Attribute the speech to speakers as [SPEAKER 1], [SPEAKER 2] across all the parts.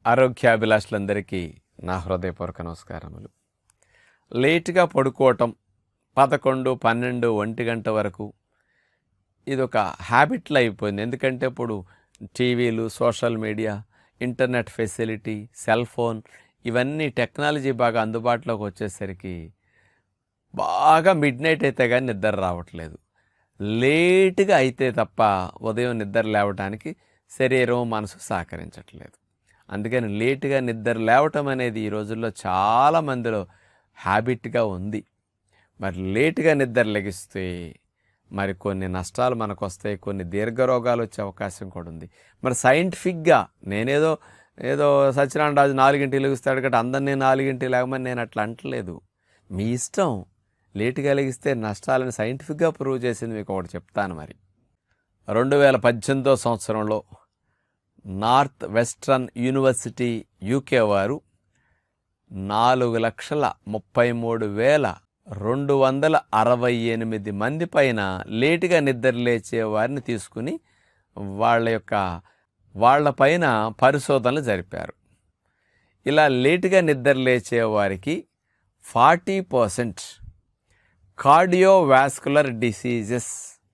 [SPEAKER 1] ఆరోగ్యాభిలాషులందరికీ నా హృదయపూర్వక నమస్కారములు లేటుగా పడుకోవటం పదకొండు పన్నెండు ఒంటి గంట వరకు ఇది ఒక హ్యాబిట్లో అయిపోయింది ఎందుకంటే ఇప్పుడు టీవీలు social media internet facility cell phone ఇవన్నీ టెక్నాలజీ బాగా అందుబాటులోకి వచ్చేసరికి బాగా మిడ్ నైట్ అయితే కానీ నిద్ర రావట్లేదు లేటుగా అయితే తప్ప ఉదయం నిద్ర లేవటానికి శరీరం మనసు సహకరించట్లేదు అందుకని లేటుగా నిద్ర లేవటం అనేది ఈ రోజుల్లో చాలా మందిలో హ్యాబిట్గా ఉంది మరి లేటుగా నిద్ర లెగిస్తే మరి కొన్ని నష్టాలు మనకు వస్తాయి కొన్ని దీర్ఘ రోగాలు వచ్చే అవకాశం కూడా ఉంది మరి సైంటిఫిక్గా నేనేదో ఏదో సత్యనారాయణ రాజు నాలుగింటికి లెగుస్తాడు కాబట్టి అందరినీ నాలుగింటికి లేకమని నేను అట్లా అంటలేదు మీ ఇష్టం లేటుగా లెగిస్తే నష్టాలని సైంటిఫిక్గా ప్రూవ్ చేసింది మీకు ఒకటి చెప్తాను మరి రెండు వేల పద్దెనిమిదో సంవత్సరంలో నార్త్ వెస్ట్రన్ యూనివర్సిటీ యూకే వారు నాలుగు లక్షల ముప్పై మూడు వేల రెండు వందల అరవై ఎనిమిది మంది పైన లేటుగా నిద్ర లేచే వారిని తీసుకుని వాళ్ళ యొక్క వాళ్ళ పైన పరిశోధనలు జరిపారు ఇలా లేటుగా నిద్ర లేచే వారికి ఫార్టీ పర్సెంట్ కార్డియోవాస్కులర్ డిసీజెస్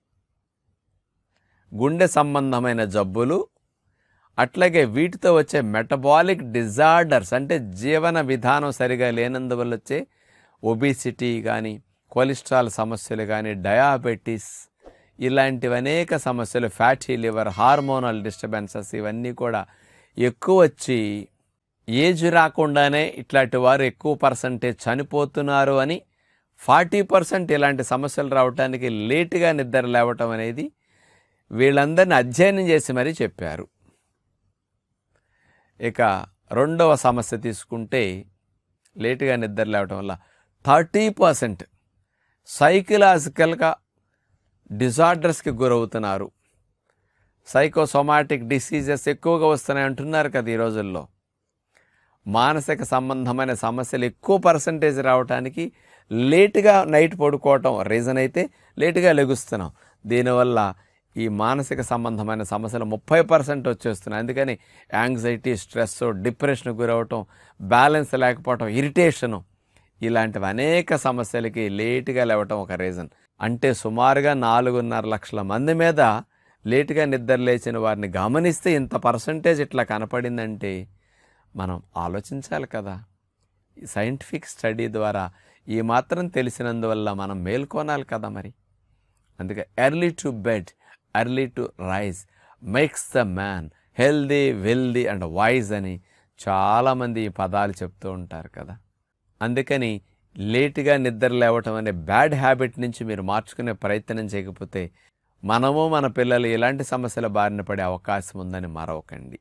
[SPEAKER 1] గుండె సంబంధమైన జబ్బులు అట్లాగే వీటితో వచ్చే మెటబాలిక్ డిజార్డర్స్ అంటే జీవన విధానం సరిగా లేనందువల్ల వచ్చే ఒబిసిటీ కానీ కొలెస్ట్రాల్ సమస్యలు కానీ డయాబెటీస్ ఇలాంటివి అనేక సమస్యలు ఫ్యాటీ లివర్ హార్మోనల్ డిస్టర్బెన్సెస్ ఇవన్నీ కూడా ఎక్కువ వచ్చి ఏజ్ రాకుండానే ఇట్లాంటి వారు ఎక్కువ పర్సంటేజ్ చనిపోతున్నారు అని ఫార్టీ పర్సెంట్ ఇలాంటి సమస్యలు రావడానికి లేటుగా నిద్ర లేవటం అనేది వీళ్ళందరిని అధ్యయనం చేసి మరీ చెప్పారు ఇక రెండవ సమస్య తీసుకుంటే లేటుగా నిద్ర లేవటం వల్ల థర్టీ పర్సెంట్ సైకలాజికల్గా డిజార్డర్స్కి గురవుతున్నారు సైకోసోమాటిక్ డిసీజెస్ ఎక్కువగా వస్తున్నాయి అంటున్నారు కదా ఈ రోజుల్లో మానసిక సంబంధమైన సమస్యలు ఎక్కువ పర్సంటేజ్ రావడానికి లేటుగా నైట్ పడుకోవటం రీజన్ అయితే లేటుగా లెగుస్తున్నాం దీనివల్ల ఈ మానసిక సంబంధమైన సమస్యలు ముప్పై పర్సెంట్ వచ్చేస్తున్నాయి అందుకని యాంగ్జైటీ స్ట్రెస్ డిప్రెషన్ గురవటం బ్యాలెన్స్ లేకపోవటం ఇరిటేషను ఇలాంటివి అనేక సమస్యలకి లేటుగా లేవటం ఒక రీజన్ అంటే సుమారుగా నాలుగున్నర లక్షల మంది మీద లేటుగా నిద్ర లేచిన వారిని గమనిస్తే ఇంత పర్సంటేజ్ ఇట్లా కనపడిందంటే మనం ఆలోచించాలి కదా ఈ సైంటిఫిక్ స్టడీ ద్వారా ఈ మాత్రం తెలిసినందువల్ల మనం మేల్కొనాలి కదా మరి అందుకే early to bed early to rise makes the man healthy wealthy and wise అని చాలామంది ఈ పదాలు చెప్తూ ఉంటారు కదా అందుకని లేటుగా నిద్ర లేవటం అనే బ్యాడ్ హ్యాబిట్ నుంచి మీరు మార్చుకునే ప్రయత్నం చేయకపోతే మనము మన పిల్లలు ఇలాంటి సమస్యల బారిన పడే అవకాశం ఉందని మరవకండి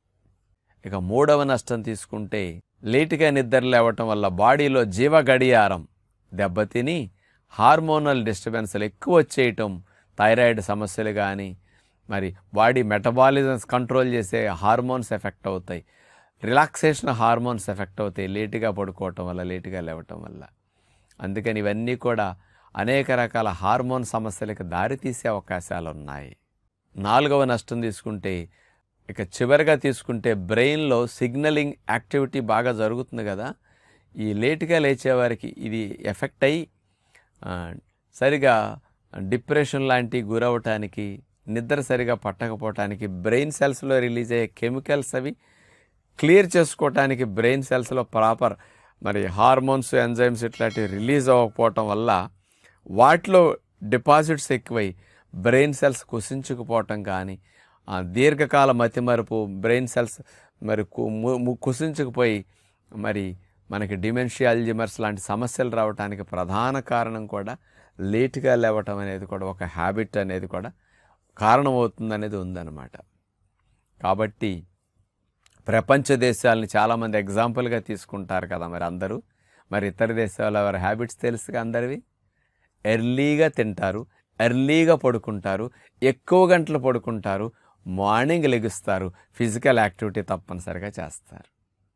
[SPEAKER 1] ఇక మూడవ నష్టం తీసుకుంటే లేటుగా నిద్ర లేవటం వల్ల బాడీలో జీవ గడియారం దెబ్బతిని హార్మోనల్ డిస్టర్బెన్స్లు ఎక్కువ వచ్చేయటం థైరాయిడ్ సమస్యలు కానీ మరి బాడీ మెటబాలిజమ్స్ కంట్రోల్ చేసే హార్మోన్స్ ఎఫెక్ట్ అవుతాయి రిలాక్సేషన్ హార్మోన్స్ ఎఫెక్ట్ అవుతాయి లేటుగా పడుకోవటం వల్ల లేటుగా లేవటం వల్ల అందుకని ఇవన్నీ కూడా అనేక రకాల హార్మోన్ సమస్యలకు దారితీసే అవకాశాలు ఉన్నాయి నాలుగవ నష్టం తీసుకుంటే ఇక చివరిగా తీసుకుంటే బ్రెయిన్లో సిగ్నలింగ్ యాక్టివిటీ బాగా జరుగుతుంది కదా ఈ లేటుగా లేచేవారికి ఇది ఎఫెక్ట్ అయ్యి ఆ, సరిగా డిప్రెషన్ లాంటివి గురవటానికి నిద్ర సరిగా పట్టకపోవటానికి బ్రెయిన్ సెల్స్లో రిలీజ్ అయ్యే కెమికల్స్ అవి క్లియర్ చేసుకోవటానికి బ్రెయిన్ సెల్స్లో ప్రాపర్ మరి హార్మోన్స్ ఎంజైమ్స్ ఇట్లాంటివి రిలీజ్ అవ్వకపోవటం వల్ల వాటిలో డిపాజిట్స్ ఎక్కువై బ్రెయిన్ సెల్స్ కుసించుకుపోవటం కానీ ఆ దీర్ఘకాల మతిమరుపు బ్రెయిన్ సెల్స్ మరి కు- ము- ము- కుసించుకుపోయి మరి మనకి డిమెన్షియా అల్జిమర్స్ లాంటి సమస్యలు రావడానికి ప్రధాన కారణం కూడా లేటుగా లేవటం అనేది కూడా ఒక హ్యాబిట్ అనేది కూడా కారణమవుతుంది అనేది ఉందన్నమాట కాబట్టి ప్రపంచ దేశాలని చాలామంది ఎగ్జాంపుల్గా తీసుకుంటారు కదా మరి అందరూ మరి ఇతర దేశాల వారి హ్యాబిట్స్ తెలుసుగా అందరివి ఎర్లీగా తింటారు ఎర్లీగా పడుకుంటారు ఎక్కువ గంటలు పడుకుంటారు మార్నింగ్ లెగుస్తారు ఫిజికల్ యాక్టివిటీ తప్పనిసరిగా చేస్తారు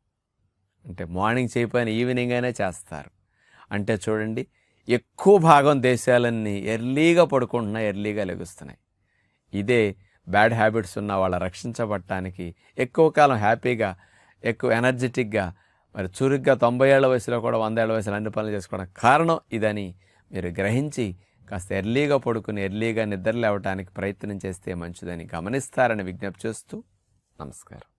[SPEAKER 1] అంటే మార్నింగ్ చేయకపోయినా ఈవినింగ్ అయినా చేస్తారు అంటే చూడండి ఎక్కువ భాగం దేశాలన్నీ ఎర్లీగా పడుకుంటున్నాయి ఎర్లీగా లెగుస్తున్నాయి ఇదే బ్యాడ్ హ్యాబిట్స్ ఉన్న వాళ్ళ రక్షించబడటానికి ఎక్కువ కాలం హ్యాపీగా ఎక్కువ ఎనర్జెటిక్గా మరి చురుగ్గా తొంభై ఏళ్ల వయసులో కూడా వంద ఏళ్ల వయసులో అన్ని పనులు చేసుకోవడం కారణం ఇదని మీరు గ్రహించి కాస్త ఎర్లీగా పడుకుని ఎర్లీగా నిద్ర లేవటానికి ప్రయత్నం చేస్తే మంచిదని గమనిస్తారని విజ్ఞప్తి చేస్తూ నమస్కారం